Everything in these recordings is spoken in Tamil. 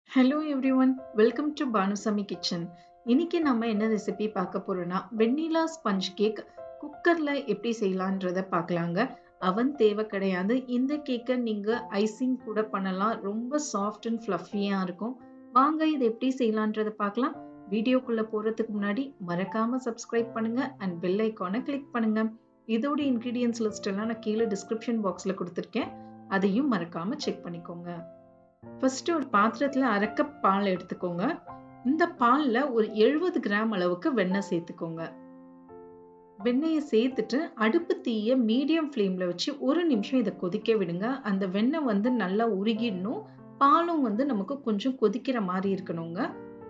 hello everyone welcome to Bhanusamy kitchen இன்னைக்கு நம்ம என்ன ரெசிபி பார்க்க போறோம்னா வெண்ணிலா ஸ்பஞ்ச் கேக் குக்கர்ல எப்படி செய்யலான்றத பார்க்கலாங்க அவன் தேவை கிடையாது இந்த கேக்கை நீங்க ஐசிங் கூட பண்ணலாம் ரொம்ப சாஃப்ட் அண்ட் ஃப்ளஃபியா இருக்கும் வாங்க இதை எப்படி செய்யலான்றத பார்க்கலாம் வீடியோக்குள்ள போறதுக்கு முன்னாடி மறக்காம சப்ஸ்கிரைப் பண்ணுங்க அண்ட் பெல் ஐக்கானை கிளிக் பண்ணுங்க இதோட இன்கிரீடியன்ஸ் லிஸ்ட் எல்லாம் நான் கீழே டிஸ்கிரிப்ஷன் பாக்ஸ்ல கொடுத்துருக்கேன் அதையும் மறக்காம செக் பண்ணிக்கோங்க ஃபர்ஸ்ட் ஒரு பாத்திரத்துல அரை கப் பால் எடுத்துக்கோங்க இந்த பால்ல ஒரு எழுபது கிராம் அளவுக்கு வெண்ணெய் சேர்த்துக்கோங்க வெண்ணெயை சேர்த்துட்டு அடுப்பு தீய மீடியம் ஃப்ளேம்ல வச்சு ஒரு நிமிஷம் இதை கொதிக்க விடுங்க அந்த வெண்ணெய் வந்து நல்லா உருகிடணும் பாலும் வந்து நமக்கு கொஞ்சம் கொதிக்கிற மாதிரி இருக்கணுங்க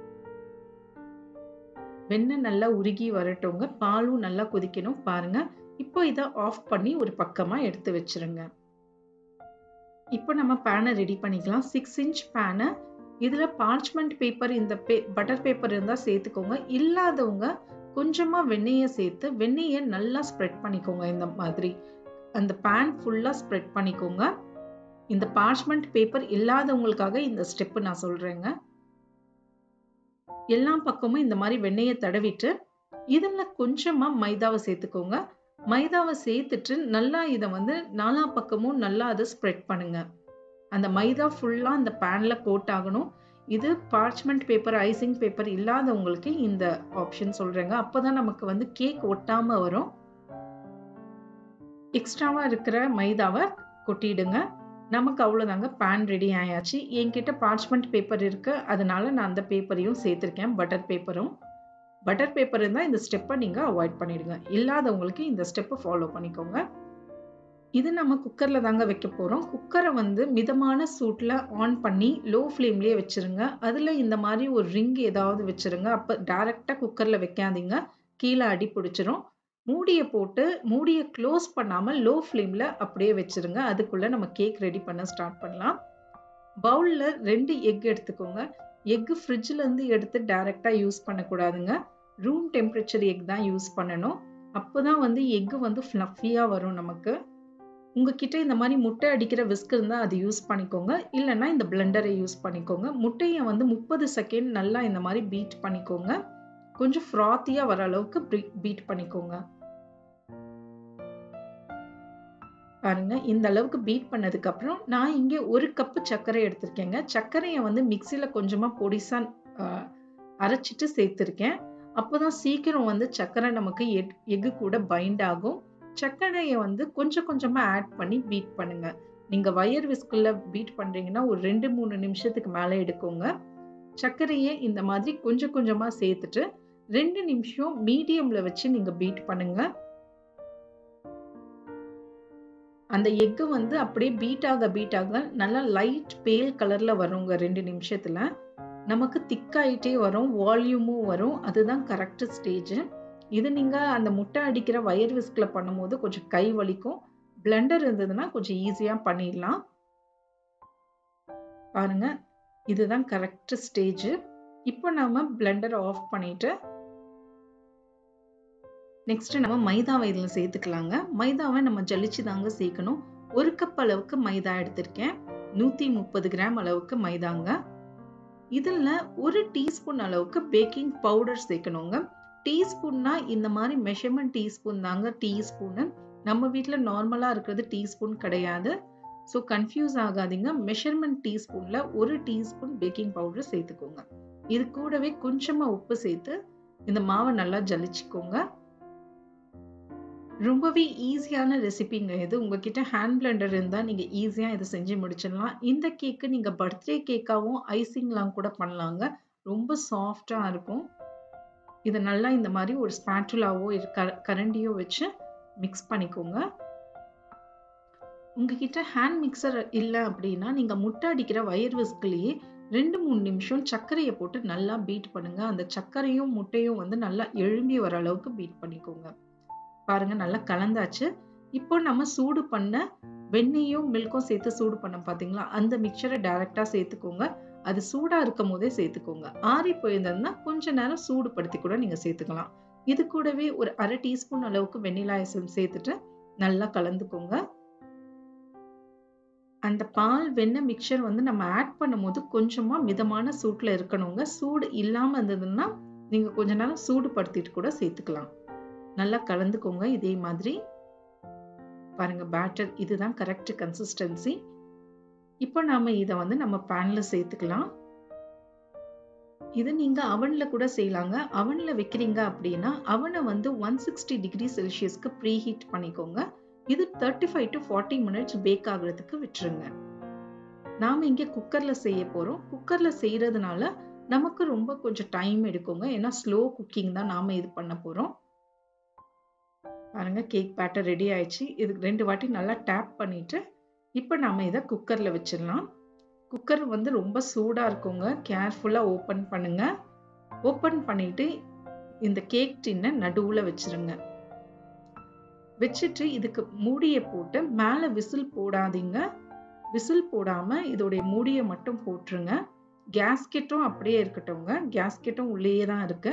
வெண்ணெய் நல்லா உருகி வரட்டுங்க பாலும் நல்லா கொதிக்கணும் பாருங்க இப்போ இதை ஆஃப் பண்ணி ஒரு பக்கமா எடுத்து வச்சிருங்க இப்போ நம்ம பேனை ரெடி பண்ணிக்கலாம் சிக்ஸ் இன்ச் பேனை இதில் பார்ச்மெண்ட் பேப்பர் இந்த பே பட்டர் பேப்பர் இருந்தால் சேர்த்துக்கோங்க இல்லாதவங்க கொஞ்சமாக வெண்ணெயை சேர்த்து வெண்ணெயை நல்லா ஸ்ப்ரெட் பண்ணிக்கோங்க இந்த மாதிரி அந்த பேன் ஃபுல்லாக ஸ்ப்ரெட் பண்ணிக்கோங்க இந்த பார்ச்மெண்ட் பேப்பர் இல்லாதவங்களுக்காக இந்த ஸ்டெப்பு நான் சொல்கிறேங்க எல்லா பக்கமும் இந்த மாதிரி வெண்ணெயை தடவிட்டு இதில் கொஞ்சமாக மைதாவை சேர்த்துக்கோங்க மைதாவை சேர்த்துட்டு நல்லா இதை வந்து நாலா பக்கமும் நல்லா அதை ஸ்ப்ரெட் பண்ணுங்க அந்த மைதா ஃபுல்லாக அந்த பேனில் கோட் ஆகணும் இது பார்ச்மெண்ட் பேப்பர் ஐசிங் பேப்பர் இல்லாதவங்களுக்கு இந்த ஆப்ஷன் சொல்கிறேங்க அப்போ தான் நமக்கு வந்து கேக் ஒட்டாமல் வரும் எக்ஸ்ட்ராவாக இருக்கிற மைதாவை கொட்டிடுங்க நமக்கு அவ்வளோதாங்க பேன் ரெடி ஆயாச்சு என்கிட்ட பார்ச்மெண்ட் பேப்பர் இருக்கு அதனால நான் அந்த பேப்பரையும் சேர்த்துருக்கேன் பட்டர் பேப்பரும் பட்டர் பேப்பர் இருந்தால் இந்த ஸ்டெப்பை நீங்கள் அவாய்ட் பண்ணிடுங்க இல்லாதவங்களுக்கு இந்த ஸ்டெப்பை ஃபாலோ பண்ணிக்கோங்க இது நம்ம குக்கரில் தாங்க வைக்க போகிறோம் குக்கரை வந்து மிதமான சூட்டில் ஆன் பண்ணி லோ ஃப்ளேம்லேயே வச்சுருங்க அதில் இந்த மாதிரி ஒரு ரிங் ஏதாவது வச்சுருங்க அப்போ டைரெக்டாக குக்கரில் வைக்காதீங்க கீழே அடி பிடிச்சிரும் மூடியை போட்டு மூடியை க்ளோஸ் பண்ணாமல் லோ ஃப்ளேமில் அப்படியே வச்சுருங்க அதுக்குள்ளே நம்ம கேக் ரெடி பண்ண ஸ்டார்ட் பண்ணலாம் பவுலில் ரெண்டு எக் எடுத்துக்கோங்க எக்கு ஃப்ரிட்ஜிலேருந்து எடுத்து டைரெக்டாக யூஸ் பண்ணக்கூடாதுங்க ரூம் டெம்பரேச்சர் எக் தான் யூஸ் பண்ணணும் அப்போ தான் வந்து எக்கு வந்து ஃப்ளஃபியாக வரும் நமக்கு உங்ககிட்ட இந்த மாதிரி முட்டை அடிக்கிற விஸ்க் இருந்தால் அது யூஸ் பண்ணிக்கோங்க இல்லைன்னா இந்த பிளெண்டரை யூஸ் பண்ணிக்கோங்க முட்டையை வந்து முப்பது செகண்ட் நல்லா இந்த மாதிரி பீட் பண்ணிக்கோங்க கொஞ்சம் ஃப்ராத்தியாக வர அளவுக்கு பீட் பண்ணிக்கோங்க பாருங்க இந்த அளவுக்கு பீட் பண்ணதுக்கு அப்புறம் நான் இங்கே ஒரு கப்பு சர்க்கரை எடுத்திருக்கேங்க சர்க்கரையை வந்து மிக்சியில் கொஞ்சமாக பொடிசா அரைச்சிட்டு சேர்த்துருக்கேன் அப்போதான் சீக்கிரம் வந்து சர்க்கரை நமக்கு எக் எக்கு கூட பைண்ட் ஆகும் சர்க்கரையை வந்து கொஞ்சம் கொஞ்சமாக ஆட் பண்ணி பீட் பண்ணுங்க நீங்கள் வயர் விஸ்கில் பீட் பண்ணுறீங்கன்னா ஒரு ரெண்டு மூணு நிமிஷத்துக்கு மேலே எடுக்கோங்க சர்க்கரையை இந்த மாதிரி கொஞ்சம் கொஞ்சமாக சேர்த்துட்டு ரெண்டு நிமிஷம் மீடியமில் வச்சு நீங்கள் பீட் பண்ணுங்க அந்த எக்கு வந்து அப்படியே பீட் ஆக பீட் ஆக நல்லா லைட் பேல் கலர்ல வருங்க ரெண்டு நிமிஷத்துல நமக்கு திக்காயிட்டே வரும் வால்யூமும் வரும் அதுதான் கரெக்ட் ஸ்டேஜ் இது நீங்க அந்த முட்டை அடிக்கிற வயர் விஸ்க்ல பண்ணும்போது கொஞ்சம் கை வலிக்கும் பிளெண்டர் இருந்ததுன்னா கொஞ்சம் ஈஸியா பண்ணிடலாம் பாருங்க இதுதான் கரெக்ட் ஸ்டேஜ் இப்போ நாம பிளெண்டர் ஆஃப் பண்ணிட்டு நெக்ஸ்ட் நம்ம மைதாவை இதில் சேர்த்துக்கலாங்க மைதாவை நம்ம ஜலிச்சு தாங்க சேர்க்கணும் ஒரு கப் அளவுக்கு மைதா எடுத்திருக்கேன் நூற்றி முப்பது கிராம் அளவுக்கு மைதாங்க இதில் ஒரு டீஸ்பூன் அளவுக்கு பேக்கிங் பவுடர் சேர்க்கணுங்க டீஸ்பூன்னா இந்த மாதிரி மெஷர்மெண்ட் டீஸ்பூன் தாங்க டீஸ்பூனு நம்ம வீட்டில் நார்மலாக இருக்கிறது டீஸ்பூன் கிடையாது ஸோ கன்ஃபியூஸ் ஆகாதீங்க மெஷர்மெண்ட் டீஸ்பூனில் ஒரு டீஸ்பூன் பேக்கிங் பவுடர் சேர்த்துக்கோங்க இது கூடவே கொஞ்சமாக உப்பு சேர்த்து இந்த மாவை நல்லா ஜலிச்சுக்கோங்க ரொம்பவே ஈஸியான ரெசிபிங்க இது உங்ககிட்ட ஹேண்ட் பிளெண்டர் இருந்தால் நீங்கள் ஈஸியாக இதை செஞ்சு முடிச்சிடலாம் இந்த கேக்கு நீங்கள் பர்த்டே கேக்காகவும் ஐசிங்லாம் கூட பண்ணலாங்க ரொம்ப சாஃப்டாக இருக்கும் இதை நல்லா இந்த மாதிரி ஒரு ஸ்பேட்டுலாவோ கரண்டியோ வச்சு மிக்ஸ் பண்ணிக்கோங்க உங்ககிட்ட ஹேண்ட் மிக்சர் இல்லை அப்படின்னா நீங்கள் முட்டை அடிக்கிற வயர் விஸ்க்லேயே ரெண்டு மூணு நிமிஷம் சர்க்கரையை போட்டு நல்லா பீட் பண்ணுங்க அந்த சர்க்கரையும் முட்டையும் வந்து நல்லா எழும்பி வர அளவுக்கு பீட் பண்ணிக்கோங்க பாருங்க நல்லா கலந்தாச்சு இப்போ நம்ம சூடு பண்ண வெண்ணெயும் மில்க்கும் சேர்த்து சூடு பண்ண பார்த்தீங்களா அந்த மிக்சரை டைரக்டா சேர்த்துக்கோங்க அது சூடா இருக்கும் போதே சேர்த்துக்கோங்க ஆறி போயிருந்ததுன்னா கொஞ்ச நேரம் சூடுபடுத்தி கூட நீங்க சேர்த்துக்கலாம் இது கூடவே ஒரு அரை டீஸ்பூன் அளவுக்கு வெண்ணிலா எசன்ஸ் சேர்த்துட்டு நல்லா கலந்துக்கோங்க அந்த பால் வெண்ணெய் மிக்சர் வந்து நம்ம ஆட் பண்ணும்போது கொஞ்சமா மிதமான சூட்ல இருக்கணுங்க சூடு இல்லாம இருந்ததுன்னா நீங்க கொஞ்ச நேரம் சூடுபடுத்திட்டு கூட சேர்த்துக்கலாம் நல்லா கலந்துக்கோங்க இதே மாதிரி பாருங்க பேட்டர் இதுதான் கரெக்ட் கன்சிஸ்டன்சி இப்போ நாம இதை வந்து நம்ம பேன்ல சேர்த்துக்கலாம் இது நீங்க அவன்ல கூட செய்யலாங்க அவன்ல வைக்கிறீங்க அப்படின்னா அவனை வந்து ஒன் சிக்ஸ்டி டிகிரி செல்சியஸ்க்கு ப்ரீ ஹீட் பண்ணிக்கோங்க இது thirty five to forty minutes bake ஆகுறதுக்கு விட்டுருங்க நாம இங்க குக்கர்ல செய்ய போறோம் குக்கர்ல செய்யறதுனால நமக்கு ரொம்ப கொஞ்சம் டைம் எடுக்குங்க ஏன்னா ஸ்லோ குக்கிங் தான் நாம இது பண்ண போறோம் பாருங்க கேக் பேட்டர் ரெடி ஆயிடுச்சு இதுக்கு ரெண்டு வாட்டி நல்லா டேப் பண்ணிட்டு இப்போ நாம இதை குக்கர்ல வச்சிடலாம் குக்கர் வந்து ரொம்ப சூடா இருக்குங்க கேர்ஃபுல்லா ஓப்பன் பண்ணுங்க ஓப்பன் பண்ணிட்டு இந்த கேக் டின்னை நடுவுல வச்சிருங்க வச்சுட்டு இதுக்கு மூடியை போட்டு மேலே விசில் போடாதீங்க விசில் போடாம இதோடைய மூடியை மட்டும் போட்டுருங்க கேஸ்கெட்டும் அப்படியே இருக்கட்டும்ங்க கேஸ்கெட்டும் உள்ளேயே தான் இருக்கு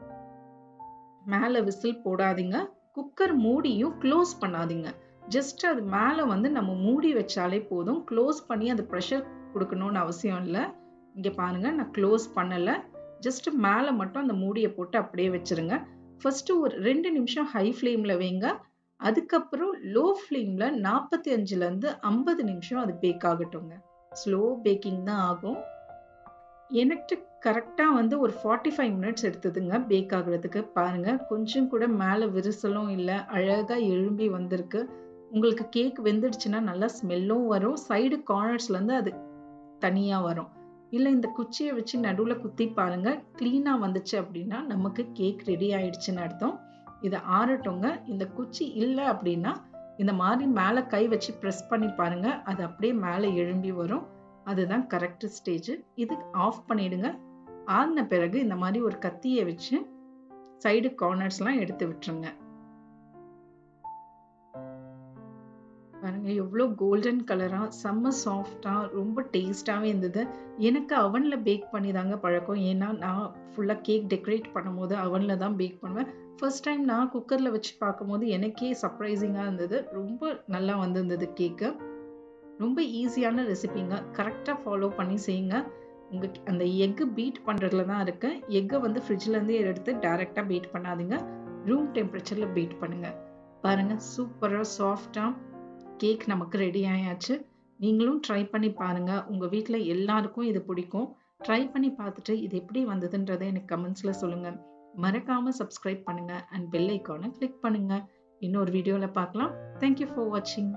மேலே விசில் போடாதீங்க குக்கர் மூடியும் க்ளோஸ் பண்ணாதீங்க ஜஸ்ட் அது மேலே வந்து நம்ம மூடி வச்சாலே போதும் க்ளோஸ் பண்ணி அது ப்ரெஷர் கொடுக்கணும்னு அவசியம் இல்லை இங்கே பாருங்க நான் க்ளோஸ் பண்ணலை ஜஸ்ட் மேலே மட்டும் அந்த மூடியை போட்டு அப்படியே வச்சிருங்க ஃபர்ஸ்ட் ஒரு ரெண்டு நிமிஷம் ஹை ஃப்ளேமில் வைங்க அதுக்கப்புறம் லோ ஃப்ளேமில் நாற்பத்தி அஞ்சுலேருந்து ஐம்பது நிமிஷம் அது பேக் ஆகட்டுங்க ஸ்லோ பேக்கிங் தான் ஆகும் எனக்கு கரெக்டாக வந்து ஒரு ஃபார்ட்டி ஃபைவ் மினிட்ஸ் எடுத்ததுங்க பேக் ஆகுறதுக்கு பாருங்க கொஞ்சம் கூட மேலே விரிசலும் இல்லை அழகாக எழும்பி வந்திருக்கு உங்களுக்கு கேக் வெந்துடுச்சுன்னா நல்லா ஸ்மெல்லும் வரும் சைடு கார்னர்ஸ்லேருந்து அது தனியாக வரும் இல்லை இந்த குச்சியை வச்சு நடுவில் குத்தி பாருங்க க்ளீனாக வந்துச்சு அப்படின்னா நமக்கு கேக் ரெடி ஆயிடுச்சுன்னு அர்த்தம் இதை ஆறட்டுங்க இந்த குச்சி இல்லை அப்படின்னா இந்த மாதிரி மேலே கை வச்சு ப்ரெஸ் பண்ணி பாருங்க அது அப்படியே மேலே எழும்பி வரும் அதுதான் கரெக்ட் ஸ்டேஜ் இது ஆஃப் பண்ணிடுங்க ஆறின பிறகு இந்த மாதிரி ஒரு கத்தியை வச்சு சைடு கார்னர்ஸ்லாம் எடுத்து விட்டுருங்க பாருங்க எவ்வளோ கோல்டன் கலரா செம்ம சாஃப்டா ரொம்ப டேஸ்டாவே இருந்தது எனக்கு அவன்ல பேக் பண்ணி தாங்க பழக்கம் ஏன்னா நான் ஃபுல்லா கேக் டெக்கரேட் பண்ணும்போது அவன்ல தான் பேக் பண்ணுவேன் ஃபர்ஸ்ட் டைம் நான் குக்கர்ல வச்சு பார்க்கும்போது எனக்கே சர்ப்ரைசிங்கா இருந்தது ரொம்ப நல்லா வந்திருந்தது கேக்கு ரொம்ப ஈஸியான ரெசிபிங்க கரெக்டாக ஃபாலோ பண்ணி செய்யுங்க உங்களுக்கு அந்த எக்கு பீட் பண்ணுறதுல தான் இருக்கு எக்கை வந்து ஃப்ரிட்ஜ்லேருந்தே எடுத்து டைரெக்டாக பீட் பண்ணாதீங்க ரூம் டெம்பரேச்சரில் பீட் பண்ணுங்க பாருங்க சூப்பராக சாஃப்டாக கேக் நமக்கு ரெடி ஆயாச்சு நீங்களும் ட்ரை பண்ணி பாருங்க உங்க வீட்டில் எல்லாருக்கும் இது பிடிக்கும் ட்ரை பண்ணி பார்த்துட்டு இது எப்படி வந்ததுன்றதை எனக்கு கமெண்ட்ஸ்ல சொல்லுங்க மறக்காம சப்ஸ்கிரைப் பண்ணுங்க அண்ட் பெல் ஐக்கானை கிளிக் பண்ணுங்க இன்னொரு வீடியோவில் பார்க்கலாம் தேங்க்யூ ஃபார் வாட்சிங்